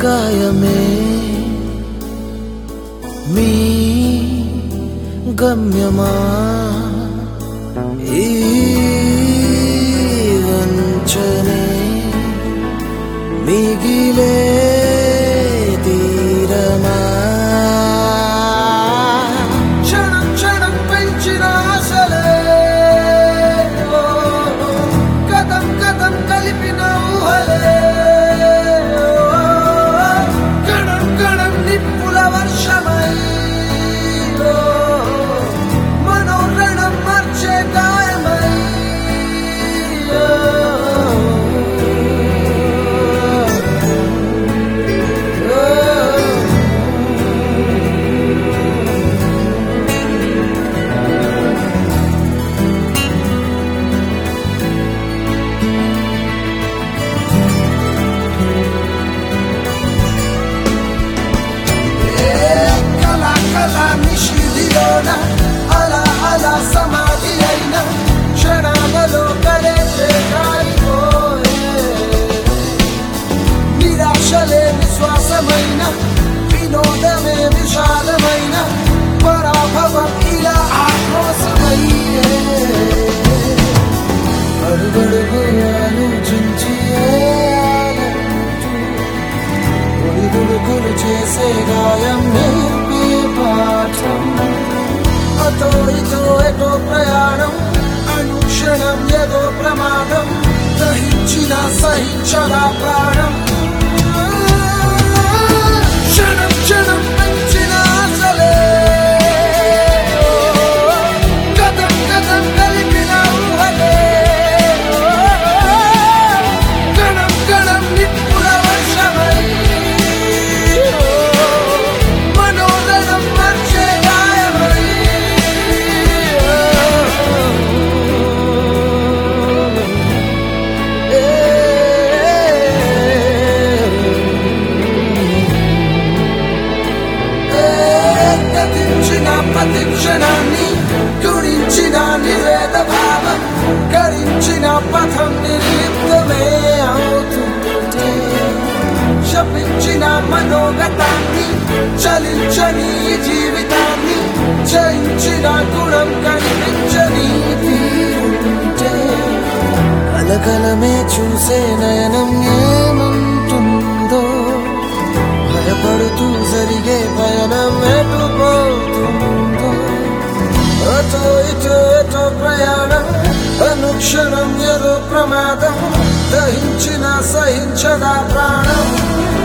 గాయమే మీ గమ్యమా ఈ వంచనే మిగిలే తీరమా క్షణం క్షణం పెంచిన ఆశలే ఓ, కథం కథం కలిపిన ఊహలే ఓ, కణం కణం నిప్పుల వర్షమై ఓ, మనోరణం మార్చే గాయమై ఓ, ఓ, కళ కళ నిషిదిలోన అలా అలా సమాధి అయిన క్షణాలలో కలేసే కాలిపోయే నిరాశలే విశ్వాసమైన వినోదమే విశాలమైన పరాభవం ఇలా ఆక్రోశమయ్యే అడుగడుగు ఆలోచించి ఒడిదుడుకులు చేసే గాయం నేర్పే పాఠం అతో ఇతో ఎటో ప్రయాణం అనుక్షణం ఏదో ప్రమాదం దహించిన సహించదా ప్రాణం క్షణం క్షణం పెంచిన ఆశలే కథం కథం కలిపిన ఊహలే కణం కణం నిప్పుల వర్షమై మనోరణం మార్చే గాయమై గతించిన ప్రతి క్షణాన్ని గురించిన నివేద భావం గరించిన పథం నిర్లిప్తమే అవుతుంటే శపించిన మనోగతాన్ని చలించని ఈ జీవితాన్ని జయించిన గుణం కనిపించని తీరుంటే కలకలమే చూసే నయనం ఏమంటుందో భయపడుతూ జరిగే పయనం ఎటుపోతుందో అటో ఇటో ఎటో ప్రయాణం అనుక్షణం ఏదో ప్రమాదం దహించిన సహించదా ప్రాణం